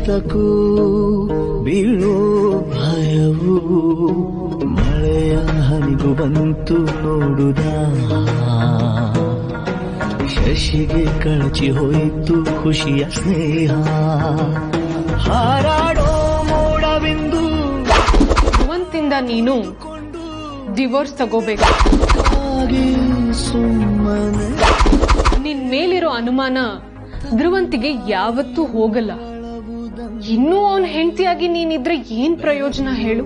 ಯಾತಕ್ಕೂ ಬೀಳೋ ಭಯವು ಮಳೆಯ ಹನಿಗು ಬಂತು ನೋಡುದ ಶಶಿಗೆ ಕಳಚಿ ಹೋಯಿತು ಖುಷಿಯ ಸ್ನೇಹ ಹಾರಾಡೋ ಮೋಡವೆಂದು ಧ್ರುವಂತಿಂದ ನೀನು ಡಿವೋರ್ಸ್ ತಗೋಬೇಕು ಹಾಗೆ ಸುಮ್ಮನೆ ನಿನ್ ಮೇಲಿರೋ ಅನುಮಾನ ಧ್ರುವಂತಿಗೆ ಯಾವತ್ತೂ ಹೋಗಲ್ಲ ಇನ್ನೂ ಅವನ್ ಹೆಂಡತಿಯಾಗಿ ನೀನಿದ್ರೆ ಏನ್ ಪ್ರಯೋಜನ ಹೇಳು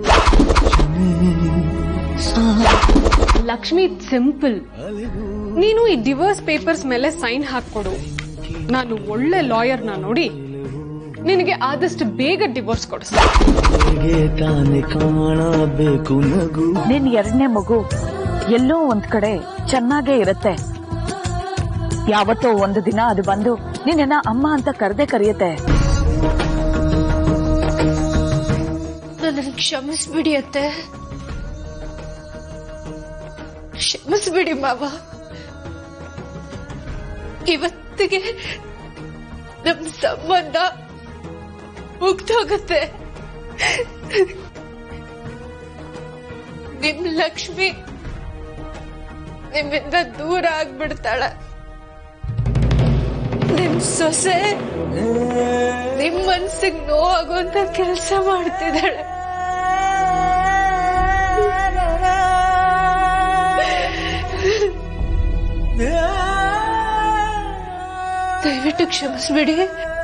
ಲಕ್ಷ್ಮಿ ಸಿಂಪಲ್ ನೀನು ಈ ಡಿವೋರ್ಸ್ ಪೇಪರ್ಸ್ ಮೇಲೆ ಸೈನ್ ಹಾಕೊಡು ನಾನು ಒಳ್ಳೆ ಲಾಯರ್ನ ನೋಡಿ ನಿನಗೆ ಆದಷ್ಟು ಬೇಗ ಡಿವೋರ್ಸ್ ಕೊಡಿಸ್ತೀನಿ ಹೇಗೆ ತಾನೆ ಕಾಣಬೇಕು ನಗು ನಿನ್ ಎರಡನೇ ಮಗು ಎಲ್ಲೋ ಒಂದ್ ಕಡೆ ಚೆನ್ನಾಗೇ ಇರತ್ತೆ ಯಾವತ್ತೋ ಒಂದು ದಿನ ಅದು ಬಂದು ನಿನ್ನ ಅಮ್ಮ ಅಂತ ಕರೆದೇ ಕರೆಯುತ್ತೆ ನನ್ನನ್ನು ಕ್ಷಮಿಸ್ಬಿಡಿ ಅತ್ತೆ ಕ್ಷಮಿಸ್ಬಿಡಿ ಮಾವ ಇವತ್ತಿಗೆ ನಮ್ ಸಂಬಂಧ ಮುಗ್ದೋಗತ್ತೆ ನಿಮ್ ಲಕ್ಷ್ಮಿ ನಿಮ್ಮಿಂದ ದೂರ ಆಗ್ಬಿಡ್ತಾಳ ನಿಮ್ ಸೊಸೆ ನಿಮ್ ಮನ್ಸಿಗೆ ನೋವಾಗುವಂತ ಕೆಲಸ ಮಾಡ್ತಿದ್ದಾಳೆ ದಯವಿಟ್ಟು ಕ್ಷಮಿಸ್ಬಿಡಿ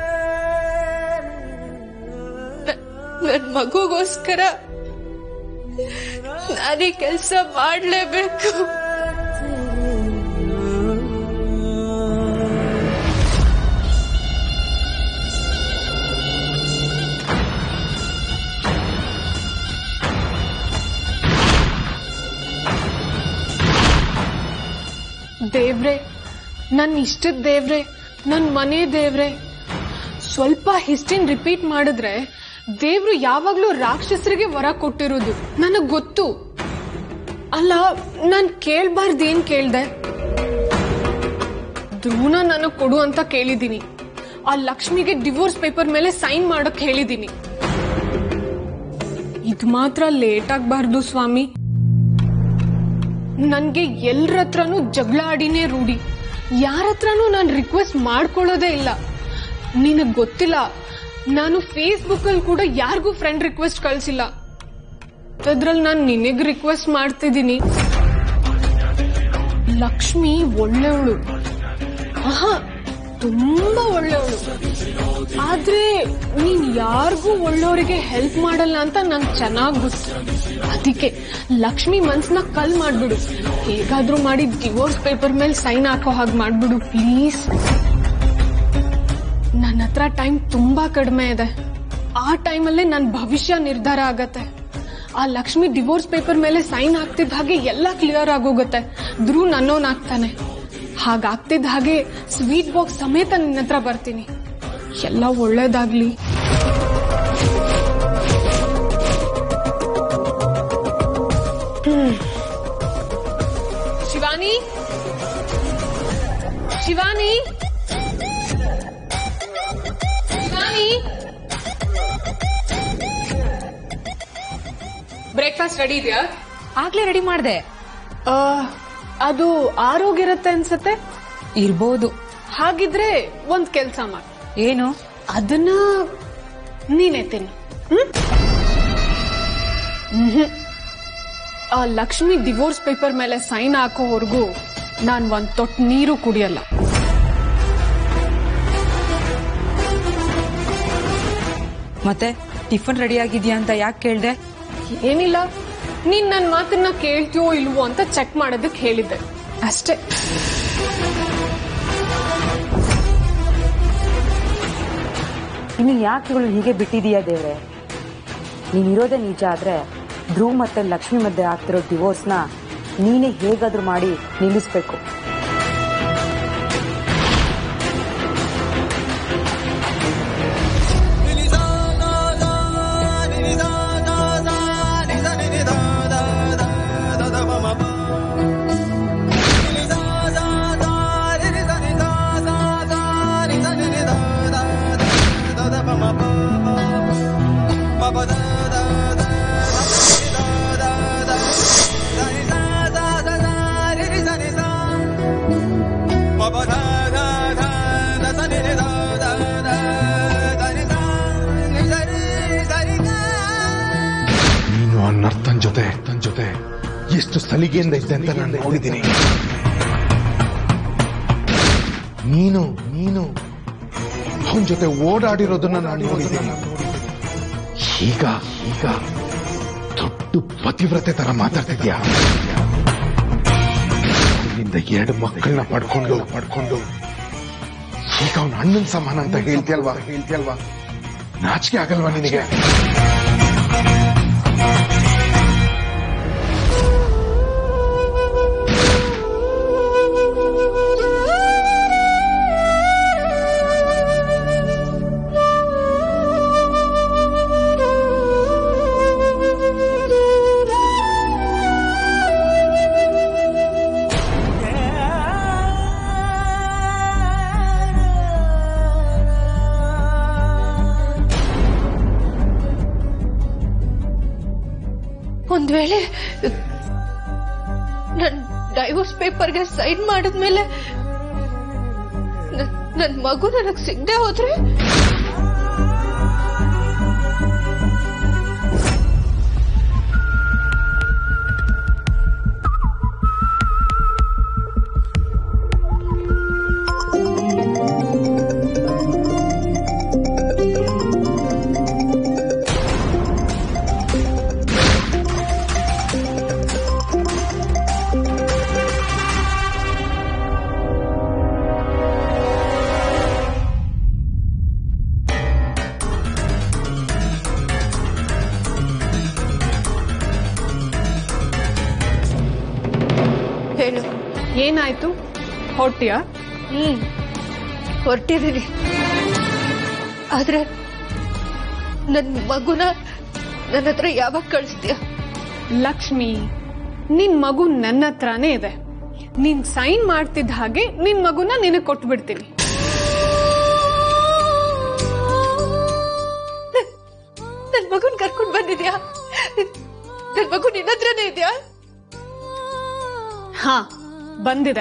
ನ- ನನ್ ಮಗುಗೋಸ್ಕರ ನಾನೀ ಕೆಲಸ ಮಾಡ್ಲೇಬೇಕು ದೇವ್ರೆ ನನ್ ಇಷ್ಟದ ದೇವ್ರೆ ನನ್ ಮನೆ ದೇವ್ರೆ ಸ್ವಲ್ಪ ಹಿಸ್ಟ್ರಿನ್ ರಿಪೀಟ್ ಮಾಡಿದ್ರೆ ದೇವ್ರು ಯಾವಾಗ್ಲೂ ರಾಕ್ಷಸರಿಗೆ ವರ ಕೊಟ್ಟಿರೋದು ನನಗ್ ಗೊತ್ತು ಅಲ್ಲ ನಾನ್ ಕೇಳ್ಬಾರ್ದೇನ್ ಕೇಳ್ದೆ ಧ್ರುವನ ನನಗ್ ಕೊಡು ಅಂತ ಕೇಳಿದೀನಿ ಆ ಲಕ್ಷ್ಮಿಗೆ ಡಿವೋರ್ಸ್ ಪೇಪರ್ ಮೇಲೆ ಸೈನ್ ಮಾಡಕ್ ಹೇಳಿದೀನಿ ಇದ್ ಮಾತ್ರ ಲೇಟ್ ಆಗ್ಬಾರ್ದು ಸ್ವಾಮಿ ನನ್ಗೆ ಎಲ್ರ ಹತ್ರನೂ ಜಗಳ ಆಡಿನೇ ರೂಢಿ ಯಾರ ಹತ್ರನೂ ನಾನು ರಿಕ್ವೆಸ್ಟ್ ಮಾಡ್ಕೊಳ್ಳೋದೇ ಇಲ್ಲ ನಿನಗ್ ಗೊತ್ತಿಲ್ಲ ನಾನು ಫೇಸ್ಬುಕ್ ಅಲ್ಲಿ ಕೂಡ ಯಾರಿಗೂ ಫ್ರೆಂಡ್ ರಿಕ್ವೆಸ್ಟ್ ಕಳ್ಸಿಲ್ಲ ಅದ್ರಲ್ಲಿ ನಾನು ನಿನಗ್ ರಿಕ್ವೆಸ್ಟ್ ಮಾಡ್ತಿದ್ದೀನಿ ಲಕ್ಷ್ಮಿ ಒಳ್ಳೆಯವಳು ಆಹಾ ತುಂಬಾ ಒಳ್ಳೆಯವಳು ಆದ್ರೆ ನೀನ್ ಯಾರಿಗೂ ಒಳ್ಳೆಯವರಿಗೆ ಹೆಲ್ಪ್ ಮಾಡಲ್ಲ ಅಂತ ನಂಗೆ ಚೆನ್ನಾಗ್ ಗೊತ್ತು ಅದಕ್ಕೆ ಲಕ್ಷ್ಮಿ ಮನ್ಸ್ನ ಕಲ್ ಮಾಡ್ಬಿಡು ಹೇಗಾದ್ರೂ ಮಾಡಿ ಡಿವೋರ್ಸ್ ಪೇಪರ್ ಮೇಲೆ ಸೈನ್ ಹಾಕೋ ಹಾಗೆ ಮಾಡ್ಬಿಡು ಪ್ಲೀಸ್ ನನ್ನ ಹತ್ರ ಟೈಮ್ ತುಂಬಾ ಕಡಿಮೆ ಇದೆ ಆ ಟೈಮಲ್ಲೇ ನನ್ನ ಭವಿಷ್ಯ ನಿರ್ಧಾರ ಆಗತ್ತೆ ಆ ಲಕ್ಷ್ಮಿ ಡಿವೋರ್ಸ್ ಪೇಪರ್ ಮೇಲೆ ಸೈನ್ ಹಾಕ್ತಿದ್ದ ಹಾಗೆ ಎಲ್ಲ ಕ್ಲಿಯರ್ ಆಗೋಗುತ್ತೆ ಧ್ರುವ್ ನನ್ನೋನ್ ಆಗ್ತಾನೆ ಹಾಗಾಗ್ತಿದ್ದ ಹಾಗೆ ಸ್ವೀಟ್ ಬಾಕ್ಸ್ ಸಮೇತ ನಿನ್ನ ಹತ್ರ ಬರ್ತೀನಿ ಎಲ್ಲ ಒಳ್ಳೇದಾಗ್ಲಿ ಹ್ಮ್. ಶಿವಾನಿ ಶಿವಾನಿ ಶಿವಾನಿ ಬ್ರೇಕ್ಫಾಸ್ಟ್ ರೆಡಿ ಇದೆಯಾ ಆಗ್ಲೇ ರೆಡಿ ಮಾಡ್ದೆ ಆ, ಅದು ಆರೋಗಿರತ್ತೆ ಅನ್ಸತ್ತೆ ಇರ್ಬೋದು ಹಾಗಿದ್ರೆ ಒಂದ್ ಕೆಲ್ಸ ಮಾಡು ಏನು ಅದನ್ನ ನೀನೇ ತಿನ್ನು ಹ್ಮ್? ಮ್ಹ್ಮ್. ಆ ಲಕ್ಷ್ಮಿ ಡಿವೋರ್ಸ್ ಪೇಪರ್ ಮೇಲೆ ಸೈನ್ ಹಾಕೋವರೆಗೂ ನಾನ್ ಒಂದ್ ತೊಟ್ ನೀರು ಕುಡಿಯಲ್ಲ ಮತ್ತೆ ಟಿಫನ್ ರೆಡಿ ಆಗಿದ್ಯಾ ಅಂತ ಯಾಕೆ ಕೇಳ್ದೆ ಏನಿಲ್ಲ ನೀನ್ ನನ್ ಮಾತನ್ನ ಕೇಳ್ತೀಯೋ ಇಲ್ವೋ ಅಂತ ಚೆಕ್ ಮಾಡೋದಕ್ಕೆ ಹೇಳಿದ್ದೆ ಅಷ್ಟೇ ಇನ್ನು ಯಾಕೆ ಇವಳು ಹೀಗೆ ಬಿಟ್ಟಿದೀಯಾ ದೇವ್ರೆ ನೀನಿರೋದೇ ನಿಜ ಆದ್ರೆ ಧ್ರುವ್ ಮತ್ತೆ ಲಕ್ಷ್ಮಿ ಮಧ್ಯೆ ಆಗ್ತಿರೋ ಡಿವೋರ್ಸ್ನ ನೀನೇ ಹೇಗಾದ್ರೂ ಮಾಡಿ ನಿಲ್ಲಿಸ್ಬೇಕು da da ಎಷ್ಟು ಸಲಿಗೆಯಿಂದ ಇದ್ದೆ ಅಂತ ನಾನು ನೋಡಿದ್ದೀನಿ ನೀನು ನೀನು ಅವನ ಜೊತೆ ಓಡಾಡಿರೋದನ್ನ ನಾನು ನೋಡಿದ್ದೀನಿ ಈಗ ಈಗ ದೊಡ್ಡ ಪತಿವ್ರತೆ ತರ ಮಾತಾಡ್ತಿದ್ಯಾ ಅವನಿಂದ ಎರಡು ಮಕ್ಕಳನ್ನ ಪಡ್ಕೊಂಡು ಪಡ್ಕೊಂಡು ಈಗ ಅವನ ಅಣ್ಣನ ಸಮಾನ ಅಂತ ಹೇಳ್ತೀಯಲ್ವಾ ಹೇಳ್ತೀಯಲ್ವಾ ನಾಚಿಕೆ ಆಗಲ್ವಾ ನಿನಗೆ ಒಂದ್ ವೇಳೆ ನನ್ ಡೈವೋರ್ಸ್ ಪೇಪರ್ಗೆ ಸೈನ್ ಮಾಡಿದ್ಮೇಲೆ ನನ್- ನನ್ ಮಗು ನನಗ್ ಸಿಗದೆ ಹೋದ್ರೆ ಹೇಳು ಏನಾಯ್ತು ಹೊಟ್ಟಿಯಾ ಹ್ಮ್ ಹೊರಟಿದ್ದೀನಿ ಆದ್ರೆ ನನ್ ಮಗುನ ನನ್ನ ಹತ್ರ ಯಾವಾಗ ಕಳಿಸ್ತೀಯ ಲಕ್ಷ್ಮಿ ನಿನ್ ಮಗು ನನ್ನ ಹತ್ರನೇ ಇದೆ ನೀನ್ ಸೈನ್ ಮಾಡ್ತಿದ್ದ ಹಾಗೆ ನಿನ್ ಮಗುನ ನಿನಗ್ ಕೊಟ್ಬಿಡ್ತೀನಿ ನನ್ ಮಗುನ್ ಕರ್ಕೊಂಡ್ ಬಂದಿದ್ಯಾ ನನ್ ಮಗು ನಿನ್ನ ಹತ್ರನೇ ಇದೆಯಾ ಹಾ ಬಂದಿದೆ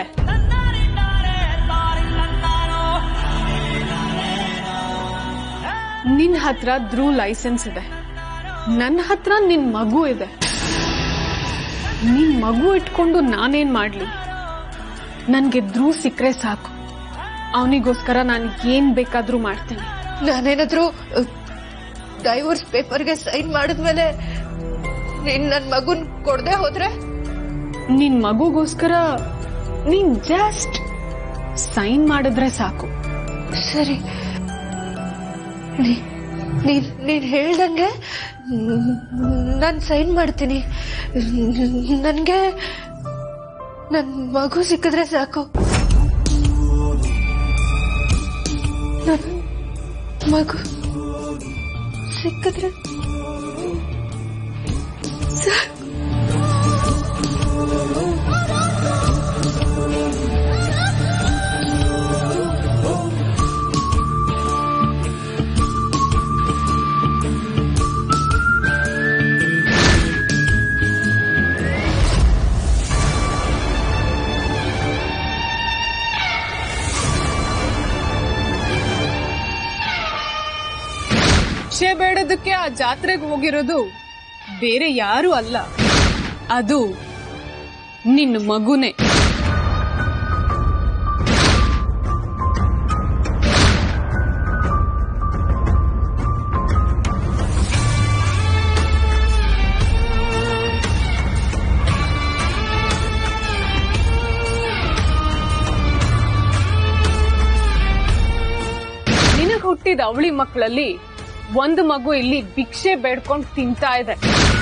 ನಿನ್ ಹತ್ರ ಧ್ರುವ ಲೈಸೆನ್ಸ್ ಇದೆ ನನ್ನ ಹತ್ರ ನಿನ್ ಮಗು ಇದೆ ನಿನ್ ಮಗು ಇಟ್ಕೊಂಡು ನಾನೇನ್ ಮಾಡ್ಲಿ ನನ್ಗೆ ಧ್ರುವ ಸಿಕ್ಕರೆ ಸಾಕು ಅವನಿಗೋಸ್ಕರ ನಾನು ಏನ್ ಬೇಕಾದ್ರೂ ಮಾಡ್ತೇನೆ ನಾನೇನಾದ್ರೂ ಡೈವೋರ್ಸ್ ಪೇಪರ್ಗೆ ಸೈನ್ ಮಾಡಿದ್ಮೇಲೆ ನೀನ್ ನನ್ ಮಗುನ್ ಕೊಡದೆ ಹೋದ್ರೆ ನಿನ್ ಮಗುಗೋಸ್ಕರ ನೀನ್ ಜಸ್ಟ್ ಸೈನ್ ಮಾಡಿದ್ರೆ ಸಾಕು ಸರಿ ನೀ- ನೀನ್ ನೀನ್ ಹೇಳ್ದಂಗೆ ನಾನ್ ಸೈನ್ ಮಾಡ್ತೀನಿ ನನ್ಗೆ ನನ್ ಮಗು ಸಿಕ್ಕಿದ್ರೆ ಸಾಕು ನನ್ ಮಗು ಸಿಕ್ಕಿದ್ರೆ ಸಾಕು ಭಿಕ್ಷೆ ಬೇಡೋದಕ್ಕೆ ಆ ಜಾತ್ರೆಗೆ ಹೋಗಿರೋದು ಬೇರೆ ಯಾರು ಅಲ್ಲ ಅದು ನಿನ್ನ ಮಗುನೇ ನಿನಗ್ ಹುಟ್ಟಿದ ಅವಳಿ ಮಕ್ಕಳಲ್ಲಿ ಒಂದು ಮಗು ಇಲ್ಲಿ ಭಿಕ್ಷೆ ಬೇಡ್ಕೊಂಡು ತಿಂತಾ ಇದೆ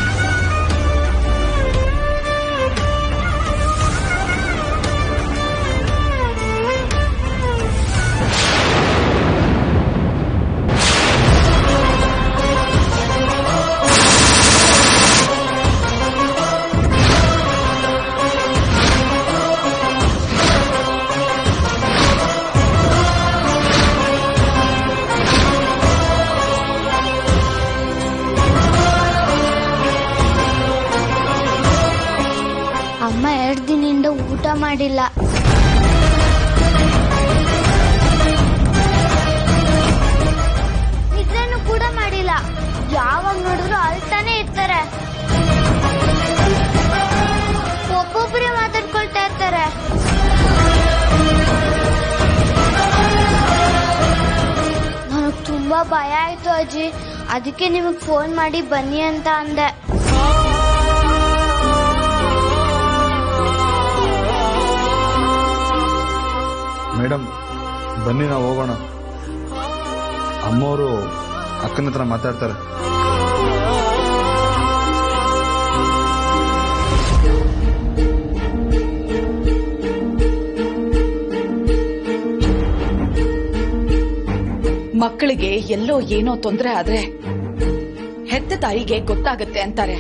ಅಮ್ಮ ಎರಡು ದಿನದಿಂದ ಊಟ ಮಾಡಿಲ್ಲ ನಿದ್ರೆನೂ ಕೂಡ ಮಾಡಿಲ್ಲ ಯಾವಾಗ ನೋಡಿದ್ರು ಅಳ್ತಾನೆ ಇರ್ತಾರೆ ಭಯ ಆಯ್ತು ಅಜ್ಜಿ ಅದಕ್ಕೆ ನಿಮಗೆ ಫೋನ್ ಮಾಡಿ ಬನ್ನಿ ಅಂತ ಅಂದೆ ಮೇಡಮ್ ಬನ್ನಿ ನಾವು ಹೋಗೋಣ ಅಮ್ಮವರು ಅಕ್ಕನ ಹತ್ರ ಮಾತಾಡ್ತಾರೆ ಮಕ್ಕಳಿಗೆ ಎಲ್ಲೋ ಏನೋ ತೊಂದರೆ ಆದ್ರೆ ಹೆತ್ತ ತಾಯಿಗೆ ಗೊತ್ತಾಗತ್ತೆ ಅಂತಾರೆ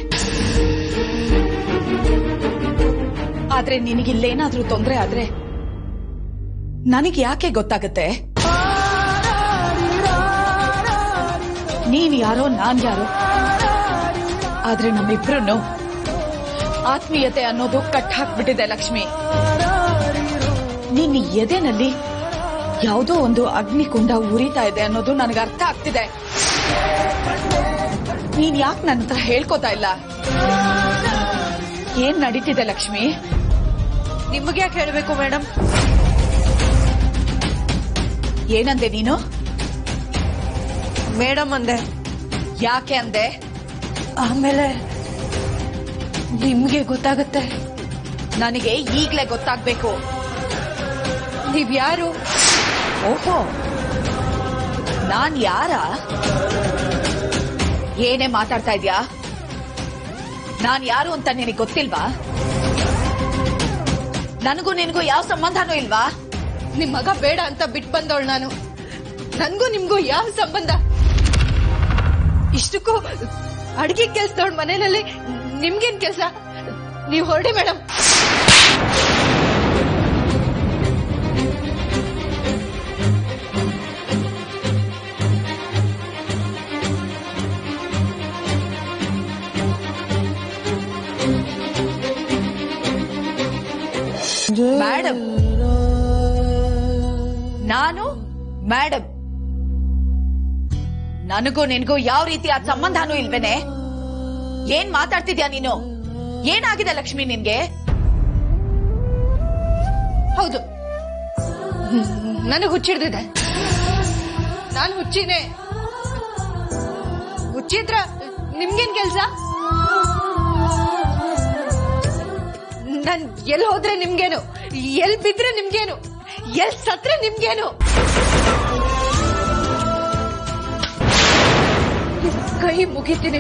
ಆದ್ರೆ ನಿನಗಿಲ್ಲೇನಾದ್ರೂ ತೊಂದರೆ ಆದ್ರೆ ನನಗೆ ಯಾಕೆ ಗೊತ್ತಾಗತ್ತೆ ನೀನ್ ಯಾರೋ ನಾನ್ ಯಾರೋ ಆದ್ರೆ ನಮ್ಮಿಬ್ರು ಆತ್ಮೀಯತೆ ಅನ್ನೋದು ಕಟ್ ಹಾಕ್ಬಿಟ್ಟಿದೆ ಲಕ್ಷ್ಮಿ ನಿನ್ನ ಎದೆನಲ್ಲಿ ಯಾವುದೋ ಒಂದು ಅಗ್ನಿಕುಂಡ ಉರಿತಾ ಇದೆ ಅನ್ನೋದು ನನಗೆ ಅರ್ಥ ಆಗ್ತಿದೆ ನೀನ್ ಯಾಕೆ ನನ್ನ ಹತ್ರ ಹೇಳ್ಕೋತಾ ಇಲ್ಲ ಏನ್ ನಡೀತಿದೆ ಲಕ್ಷ್ಮಿ ನಿಮ್ಗೆ ಯಾಕೆ ಹೇಳ್ಬೇಕು ಮೇಡಮ್ ಏನಂದೆ ನೀನು ಮೇಡಮ್ ಅಂದೆ ಯಾಕೆ ಅಂದೆ ಆಮೇಲೆ ನಿಮ್ಗೆ ಗೊತ್ತಾಗುತ್ತೆ ನನಗೆ ಈಗ್ಲೇ ಗೊತ್ತಾಗ್ಬೇಕು ನೀವ್ ಯಾರು ಓಹೋ ನಾನ್ ಯಾರ ಏನೇ ಮಾತಾಡ್ತಾ ಇದ್ಯಾ ನಾನ್ ಯಾರು ಅಂತ ನಿನಗೆ ಗೊತ್ತಿಲ್ವಾ ನನಗೂ ನಿನಗೂ ಯಾವ ಸಂಬಂಧನೂ ಇಲ್ವಾ ನಿಮ್ ಮಗ ಬೇಡ ಅಂತ ಬಿಟ್ ಬಂದವಳು ನಾನು ನನ್ಗೂ ನಿಮ್ಗೂ ಯಾವ ಸಂಬಂಧ ಇಷ್ಟಕ್ಕೂ ಅಡ್ಗೆ ಕೆಲ್ಸದವಳ ಮನೆಯಲ್ಲಿ ನಿಮ್ಗೇನ್ ಕೆಲ್ಸ ನೀವ್ ಹೊರಡಿ ಮೇಡಮ್ ಮೇಡಮ್ ನಾನು ಮೇಡಮ್ ನನಗೂ ನಿನಗೂ ಯಾವ ರೀತಿಯ ಸಂಬಂಧನೂ ಇಲ್ವೇನೆ ಏನ್ ಮಾತಾಡ್ತಿದ್ಯಾ ನೀನು ಏನಾಗಿದೆ ಲಕ್ಷ್ಮಿ ನಿನ್ಗೆ ಹೌದು ನನಗ್ ಹುಚ್ಚಿಡ್ದಿದೆ ನಾನು ಹುಚ್ಚಿನೇ ಹುಚ್ಚಿದ್ರ ನಿಮ್ಗೇನ್ ಕೆಲ್ಸ ನಾನ್ ಎಲ್ ಹೋದ್ರೆ ನಿಮ್ಗೇನು ಎಲ್ ಬಿದ್ರೆ ನಿಮ್ಗೇನು ಎಲ್ ಸತ್ರೆ ನಿಮ್ಗೇನು ಕೈ ಮುಗಿತೀನಿ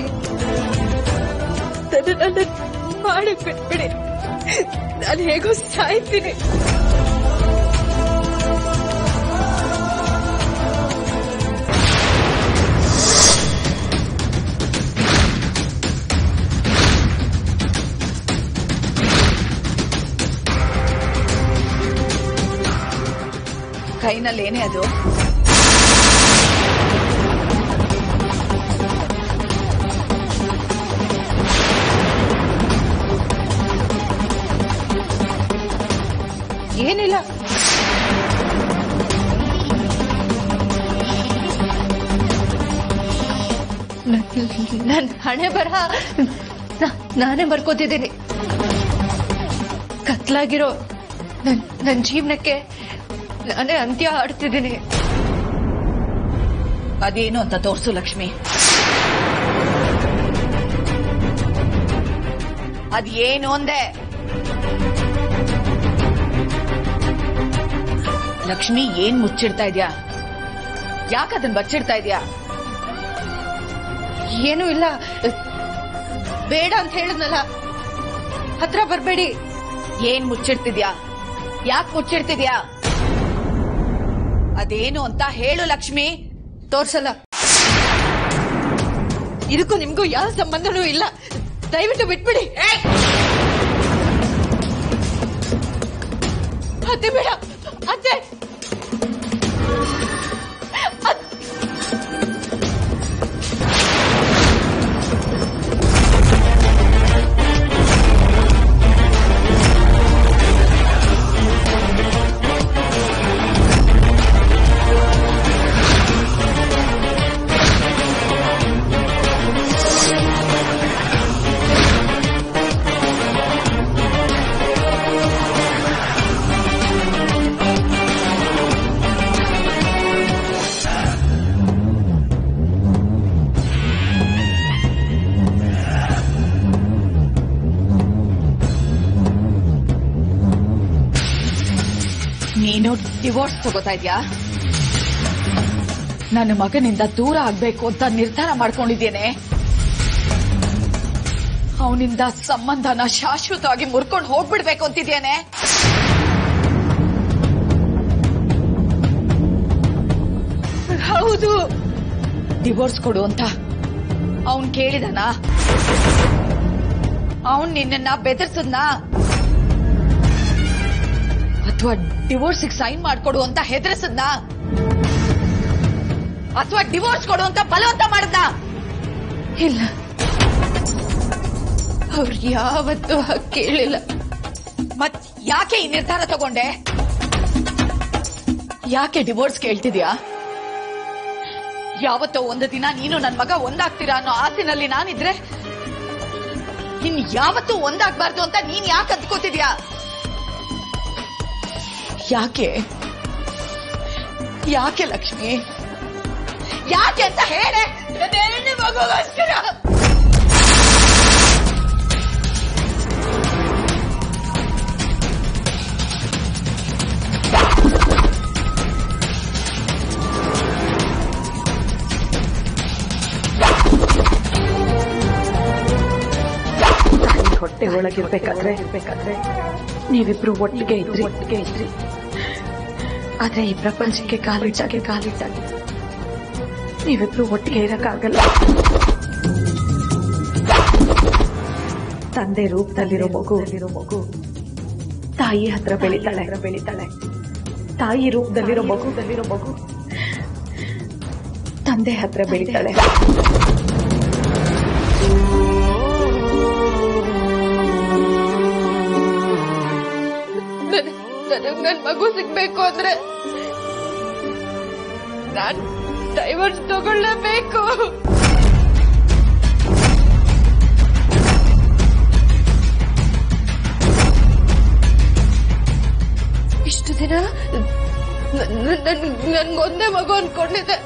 ನನ್ನ ಮಾಡಿ ಬಿಟ್ಬಿಡಿ ನಾನು ಹೇಗೋ ಸಾಯ್ತೀನಿ ಕೈನಲ್ಲಿ ಏನೇ ಅದು ಏನಿಲ್ಲ ನನ್ ಹಣೆ ಬರಹ ನಾ- ನಾನೇ ಬರ್ಕೋತಿದ್ದೀನಿ ಕತ್ಲಾಗಿರೋ ನನ್ ನನ್ ಜೀವನಕ್ಕೆ ನಾನೇ ಅಂತ್ಯ ಆಡ್ತಿದ್ದೀನಿ ಅದೇನು ಅಂತ ತೋರ್ಸು ಲಕ್ಷ್ಮಿ ಅದೇನು ಅಂದೆ ಲಕ್ಷ್ಮಿ ಏನ್ ಮುಚ್ಚಿಡ್ತಾ ಇದ್ಯಾ ಯಾಕೆ ಅದನ್ನ ಬಚ್ಚಿಡ್ತಾ ಇದ್ಯಾ ಏನೂ ಇಲ್ಲ ಬೇಡ ಅಂತ ಹೇಳಿದ್ನಲ್ಲ ಹತ್ರ ಬರ್ಬೇಡಿ ಏನ್ ಮುಚ್ಚಿಡ್ತಿದ್ಯಾ ಯಾಕೆ ಮುಚ್ಚಿಡ್ತಿದ್ಯಾ ಅದೇನು ಅಂತ ಹೇಳು ಲಕ್ಷ್ಮಿ ತೋರ್ಸಲ್ಲ ಇದಕ್ಕೂ ನಿಮ್ಗೂ ಯಾವ ಸಂಬಂಧನೂ ಇಲ್ಲ ದಯವಿಟ್ಟು ಬಿಟ್ಬಿಡಿ ಅತ್ತೆ ಬೇಡ ಅತ್ತೆ ಅತ್- ನೀನು ಡಿವೋರ್ಸ್ ತಗೋತಾ ಇದ್ಯಾ ನನ್ನ ಮಗನಿಂದ ದೂರ ಆಗ್ಬೇಕು ಅಂತ ನಿರ್ಧಾರ ಮಾಡ್ಕೊಂಡಿದ್ದೇನೆ ಅವನಿಂದ ಸಂಬಂಧನ ಶಾಶ್ವತವಾಗಿ ಮುರ್ಕೊಂಡು ಹೋಗ್ಬಿಡ್ಬೇಕು ಅಂತಿದ್ದೇನೆ ಹೌದು ಡಿವೋರ್ಸ್ ಕೊಡು ಅಂತ ಅವನ್ ಕೇಳಿದನ ಅವನ್ ನಿನ್ನ ಬೆದರ್ಸದ್ನ ಅಥವಾ ಡಿವೋರ್ಸ್ ಸೈನ್ ಮಾಡ್ಕೊಡು ಅಂತ ಹೆದರ್ಸದ್ನ ಅಥವಾ ಡಿವೋರ್ಸ್ ಕೊಡು ಅಂತ ಬಲವಂತ ಮಾಡದ್ನ ಇಲ್ಲ ಅವ್ರು ಯಾವತ್ತೂ ಹಾಗ್ ಕೇಳಿಲ್ಲ ಮತ್ ಯಾಕೆ ಈ ನಿರ್ಧಾರ ತಗೊಂಡೆ ಯಾಕೆ ಡಿವೋರ್ಸ್ ಕೇಳ್ತಿದ್ಯಾ ಯಾವತ್ತೋ ಒಂದು ದಿನ ನೀನು ನನ್ ಮಗ ಒಂದಾಗ್ತೀರಾ ಅನ್ನೋ ಆಸೆನಲ್ಲಿ ನಾನಿದ್ರೆ ಇನ್ ಯಾವತ್ತೂ ಒಂದಾಗ್ಬಾರ್ದು ಅಂತ ನೀನ್ ಯಾಕೆ ಅಂದ್ಕೋತಿದ್ಯಾ ಯಾಕೆ ಯಾಕೆ ಲಕ್ಷ್ಮಿ ಯಾಕೆ ಅಂತ ಹೇಳೆ ನನ್ನ ಎರಡನೇ ಮಗುಗೋಸ್ಕರ ಹೊಟ್ಟೆ ಒಳಗಿರ್ಬೇಕಾದ್ರೆ ಇರ್ಬೇಕಾದ್ರೆ ನೀವಿಬ್ರು ಒಟ್ಟಿಗೆ ಇದ್ರಿ ಒಟ್ಟಿಗೆ ಇದ್ರಿ ಆದ್ರೆ ಈ ಪ್ರಪಂಚಕ್ಕೆ ಕಾಲಿಟ್ಟಾಗೆ ಕಾಲಿಟ್ಟಾಗೆ ನೀವಿಬ್ರು ಒಟ್ಟಿಗೆ ಇರಕ್ಕಾಗಲ್ಲ ತಂದೆ ರೂಪದಲ್ಲಿರೋ ಮಗು ಮಗು ತಾಯಿ ಹತ್ರ ಬೆಳಿತಾಳೆ ಹತ್ರ ಬೆಳಿತಾಳೆ ತಾಯಿ ರೂಪದಲ್ಲಿರೋ ಮಗುದಲ್ಲಿರೋ ಮಗು ತಂದೆ ಹತ್ರ ಬೆಳಿತಾಳೆ ನನ್- ನನಗ್ ನನ್ ಮಗು ಸಿಗ್ಬೇಕು ಅಂದ್ರೆ ನಾನ್ ಡೈವರ್ಸ್ ತಗೊಳ್ಳೇಬೇಕು ಇಷ್ಟು ದಿನ ನ- ನ- ನನ್- ನನ್ಗೊಂದೇ ಮಗು ಅನ್ಕೊಂಡಿದ್ದೆ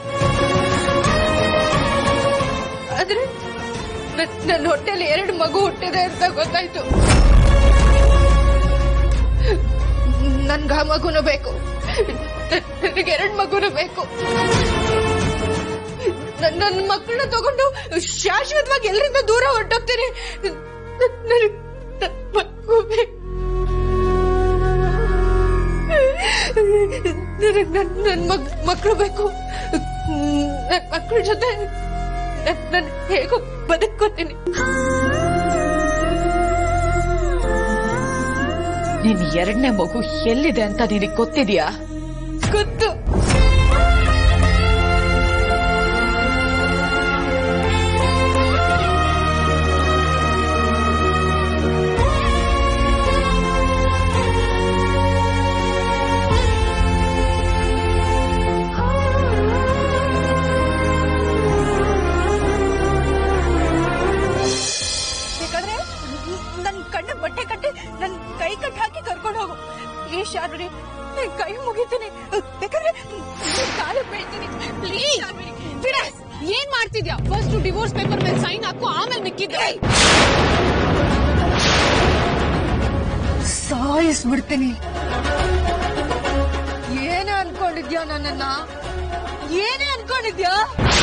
ಆದ್ರೆ ನನ್- ನನ್ನ ಹೊಟ್ಟೆಲಿ ಎರಡು ಮಗು ಹುಟ್ಟಿದೆ ಅಂತ ಗೊತ್ತಾಯ್ತು ನನ್ಗ ಆ ಮಗುನು ಬೇಕು ನನಗೆ ಎರಡು ಮಗುನು ಬೇಕು ನನ್- ನನ್ನ ಮಕ್ಕಳನ್ನ ತಗೊಂಡು ಶಾಶ್ವತವಾಗಿ ಎಲ್ಲರಿಂದ ದೂರ ಹೊರಟೋಗ್ತೀನಿ ನನಗೆ ನನ್ ಮಗು ಬೇಕು ನನಗೆ ನನ್ ನನ್ ಮಗ್ ಮಕ್ಕಳು ಬೇಕು ನನ್ ಮಕ್ಕಳ ಜೊತೆ ನಾನು ಹೇಗೋ ಬದುಕೋತೀನಿ ನಿನ್ ಎರಡನೇ ಮಗು ಎಲ್ಲಿದೆ ಅಂತ ನಿನಗೆ ಗೊತ್ತಿದ್ಯಾ ಗೊತ್ತು ಬೇಕಾದ್ರೆ ನನ್ ಕಣ್ಣ ಬಟ್ಟೆ ಕಟ್ಟಿ ನನ್ ಕೈ ಕಟ್ ಹಾಕಿ ಕರ್ಕೊಂಡು ಹೋಗು ಈ ಶಾರ್ವರಿ ನನ್ ಕೈ ಮುಗಿತೀನಿ ಬೇಕಾದ್ರೆ ನಿನ್ ಕಾಲು ಬೀಳ್ತೀನಿ ಪ್ಲೀಸ್ ಫಿರಾಸ್ ಏನ್ ಮಾಡ್ತಿದ್ಯಾ ಫಸ್ಟ್ ಡಿವೋರ್ಸ್ ಪೇಪರ್ ಮೇಲೆ ಸೈನ್ ಹಾಕು ಆಮೇಲೆ ಮಿಕ್ಕಿದ್ದೆ ಸಾಯಿಸ್ಬಿಡ್ತೀನಿ ಏನೇ ಅನ್ಕೊಂಡಿದ್ಯಾ ನನ್ನನ್ನ ಏನೇ ಅನ್ಕೊಂಡಿದ್ಯಾ